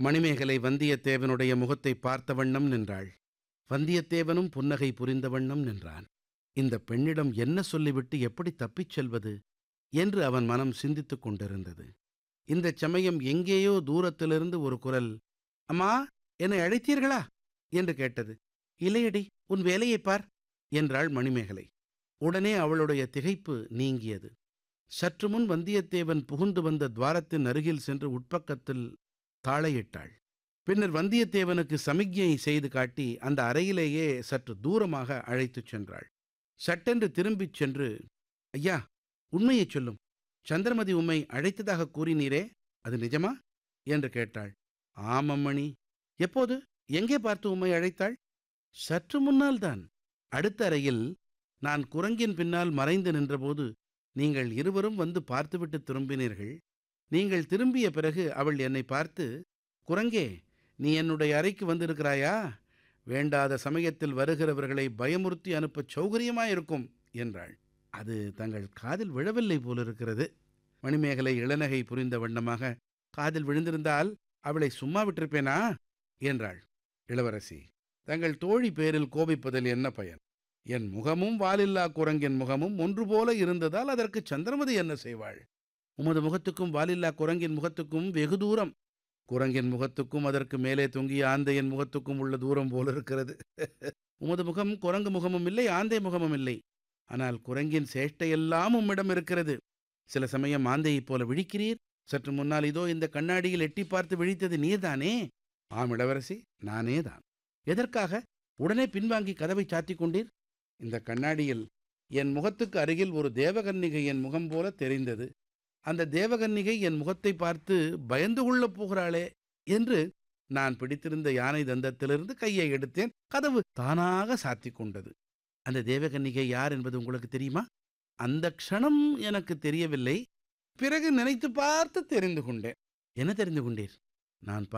மணிமேகலை வந்தியத்தேவனுடைய முகத்தை பார்த்த வண்ணம் நின்றாள் வந்தியத்தேவனும் புன்னகை புரிந்த வண்ணம் நின்றான் இந்த பெண்ணிடம் என்ன சொல்லிவிட்டு எப்படி தப்பிச் செல்வது என்று அவன் மனம் சிந்தித்துக் கொண்டிருந்தது இந்தச் சமயம் எங்கேயோ தூரத்திலிருந்து ஒரு குரல் அம்மா என்னை அழைத்தீர்களா என்று கேட்டது இல்லையடி உன் வேலையைப் பார் என்றாள் மணிமேகலை உடனே அவளுடைய திகைப்பு நீங்கியது சற்று முன் வந்தியத்தேவன் புகுந்து வந்த துவாரத்தின் அருகில் சென்று உட்பக்கத்தில் தாளையிட்டாள் பின்னர் வந்தியத்தேவனுக்கு சமிக்ஞை செய்து காட்டி அந்த அறையிலேயே சற்று தூரமாக அழைத்துச் சென்றாள் சட்டென்று திரும்பிச் சென்று ஐயா உண்மையைச் சொல்லும் சந்திரமதி உம்மை அழைத்ததாக கூறினீரே அது நிஜமா என்று கேட்டாள் ஆமம்மணி எப்போது எங்கே பார்த்து உம்மை அழைத்தாள் சற்று முன்னால்தான் அடுத்த அறையில் நான் குரங்கின் பின்னால் மறைந்து நின்றபோது நீங்கள் இருவரும் வந்து பார்த்துவிட்டு திரும்பினீர்கள் நீங்கள் திரும்பிய பிறகு அவள் என்னை பார்த்து குரங்கே நீ என்னுடைய அறைக்கு வந்திருக்கிறாயா வேண்டாத சமயத்தில் வருகிறவர்களை பயமுறுத்தி அனுப்பச் சௌகரியமாயிருக்கும் என்றாள் அது தங்கள் காதில் விழவில்லை போலிருக்கிறது மணிமேகலை இளநகை புரிந்த வண்ணமாக காதில் விழுந்திருந்தால் அவளை சும்மா விட்டிருப்பேனா என்றாள் இளவரசி தங்கள் தோழி பேரில் கோபிப்பதில் என்ன பயன் என் முகமும் வாலில்லா குரங்கின் முகமும் ஒன்று போல இருந்ததால் அதற்கு சந்திரமதி என்ன செய்வாள் உமது முகத்துக்கும் வாலில்லா குரங்கின் முகத்துக்கும் வெகு தூரம் குரங்கின் முகத்துக்கும் அதற்கு மேலே தொங்கிய ஆந்தையின் முகத்துக்கும் உள்ள தூரம் போல இருக்கிறது உமது முகம் குரங்கு முகமும் இல்லை ஆந்தை முகமும் இல்லை ஆனால் குரங்கின் சேஷ்டையெல்லாம் உம்மிடம் இருக்கிறது சில சமயம் ஆந்தையைப் போல விழிக்கிறீர் சற்று முன்னால் இதோ இந்த கண்ணாடியில் எட்டி பார்த்து விழித்தது நீர்தானே ஆம் இளவரசி நானே தான் எதற்காக உடனே பின்வாங்கி கதவை சாத்திக் கொண்டீர் இந்த கண்ணாடியில் என் முகத்துக்கு அருகில் ஒரு தேவகன்னிகை என் முகம் போல தெரிந்தது அந்த தேவகன்னிகை என் முகத்தை பார்த்து பயந்து கொள்ளப் போகிறாளே என்று நான் பிடித்திருந்த யானை தந்தத்திலிருந்து கையை எடுத்தேன் கதவு தானாக சாத்திக் கொண்டது அந்த தேவகன்னிகை யார் என்பது உங்களுக்கு தெரியுமா அந்த க்ஷணம் எனக்கு தெரியவில்லை பிறகு நினைத்து பார்த்து தெரிந்து கொண்டேன் என்ன தெரிந்து கொண்டீர் நான்